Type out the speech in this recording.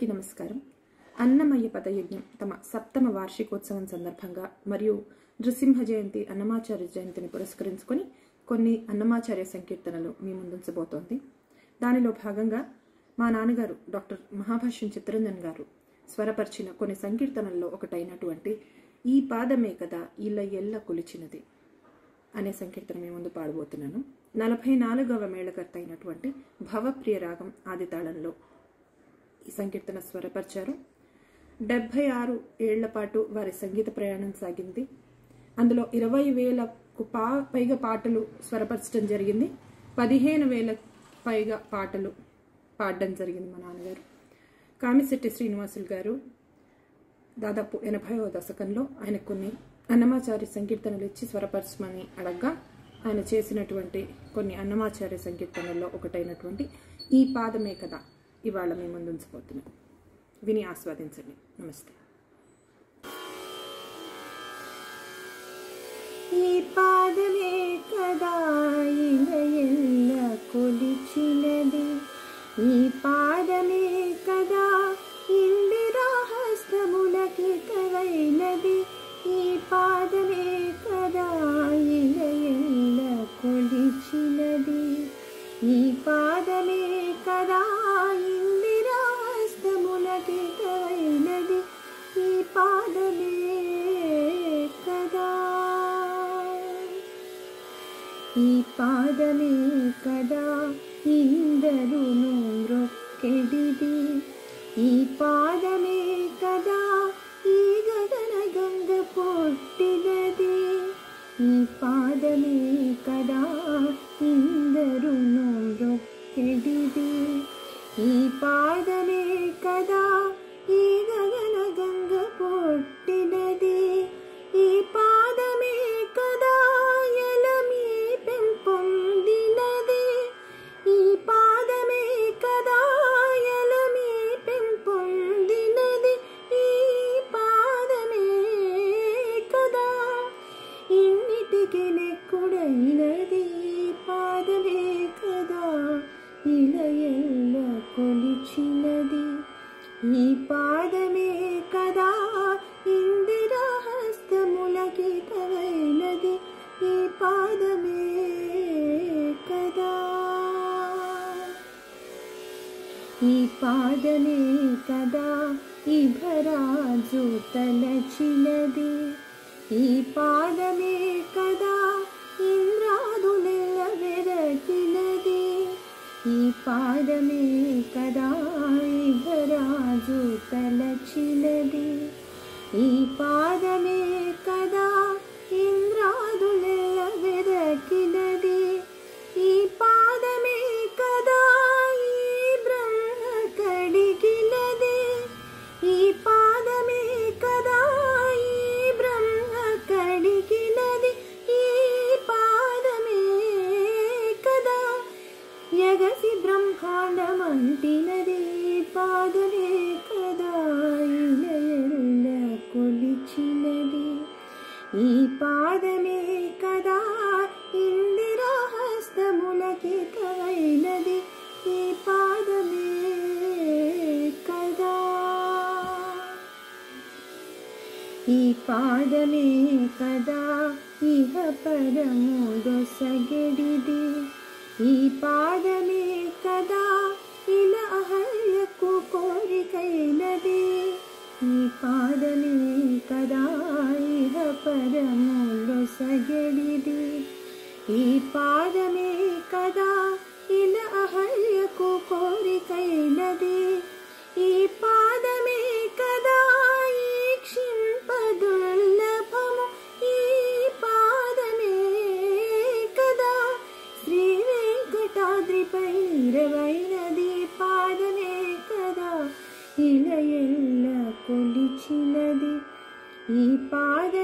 అందరికీ నమస్కారం అన్నమయ్య పదయజ్ఞం తమ సప్తమ వార్షికోత్సవం సందర్భంగా మరియు నృసింహ జయంతి అన్నమాచార్య జయంతిని పురస్కరించుకొని కొన్ని అన్నమాచార్య సంకీర్తనలు మీ ముందుంచబోతోంది దానిలో భాగంగా మా నాన్నగారు డాక్టర్ మహాభాష్యం చిత్తరంజన్ గారు స్వరపరిచిన కొన్ని సంకీర్తనల్లో ఒకటైనటువంటి ఈ పాదమే కదా ఇల్ల ఎల్ల కొలిచినది అనే సంకీర్తన మీ ముందు పాడబోతున్నాను నలభై నాలుగవ మేళకర్త అయినటువంటి భవప్రియ రాగం ఆది తాళంలో ఈ సంకీర్తన స్వరపరిచారు డెబ్భై ఆరు ఏళ్ల పాటు వారి సంగీత ప్రయాణం సాగింది అందులో ఇరవై వేలకు పా పైగా పాటలు స్వరపరచడం జరిగింది పదిహేను వేల పైగా పాటలు పాడడం జరిగింది మా నాన్నగారు కామిశెట్టి శ్రీనివాసులు గారు దాదాపు ఎనభైవ దశకంలో ఆయన కొన్ని అన్నమాచార్య సంకీర్తనలు ఇచ్చి స్వరపరచమని అడగ్గా ఆయన చేసినటువంటి కొన్ని అన్నమాచార్య సంకీర్తనల్లో ఒకటైనటువంటి ఈ పాదమే కదా ఇవాళ మీ ముందు ఉంచబోతున్నాను విని ఆస్వాదించండి నమస్తే ఈ పాదమే కదా ఇల ఎల్ల కొలిచినది ఈ పాదమే కదా ఇందిరా హస్తములకి కవైనది ఈ పాదమే కదా ఇల ఎల్ల కొలిచినది ఈ పాదమే కదా ఇందిరా హస్తములకి కవైనది ఈ పాదమే కదా ఈ పాదమే కదా ఇందరును మ్రొక్కెడిది ఈ పాదమే కదా ఈ గగన గంగ పొట్టినది ఈ పాదమే కదా ఇందరును మ్రొక్కెడిది ఈ పాదమే కదా ఈ గగన గంగ పొట్టినది ఈ పాదమే కదా ఎలమి పెంపొందినది ఈ పాదమే కదా ఎలమి పెంపొందినది ఈ పాదమే కదా ఇన్నిటికి నెక్కుడైనది ఈ పాదమే కదా ఇలా ఎల్ల కొలిచినది ఈ పాదమే కదా ఇందిరా హస్తములకి తవైనది ఈ పాదమే కదా ఈ పాదమే కదా ఇభరాజు తలచినది ఈ పాదమే కదా ఇంద్రాదులెల్ల వెరకినది ఈ పాదమే కదా ఇభరాజు తలచినది ఈ పాదమే కదా ఇంద్రాదులెల్ల వెరకినది ఈ పాదమే కదా ఈ బ్రహ్మ కడిగినది ఈ పాదమే కదా ఈ బ్రహ్మ కడిగినది ఈ పాదమే కదా యగసి బ్రహ్మాండమంటినది ఈ పాదమే కదా ఇలయల్ల కొలిచినది ఈ పాదమే కదా ఇందిరా హస్తములకి కవైనది ఈ పాదమే కదా ఈ పాదమే కదా ఇహ పరముదొసగడిది ఈ పాదమే కదా ఇలా అహల్యకు కోరికైనది ఈ పాదమే కదా ఇహ పరములో సగడిది ఈ పాదమే కదా ఇలా అహల్యకు కోరికైనది ఈ పాదమే కదా ఈ క్షింపదుర్లభము ఈ పాదమే కదా శ్రీ వెంకటాద్రిపై ఇరవైనది పాదమే కదా ఇలా ఎల్ల కొలిచినది ఈ పాద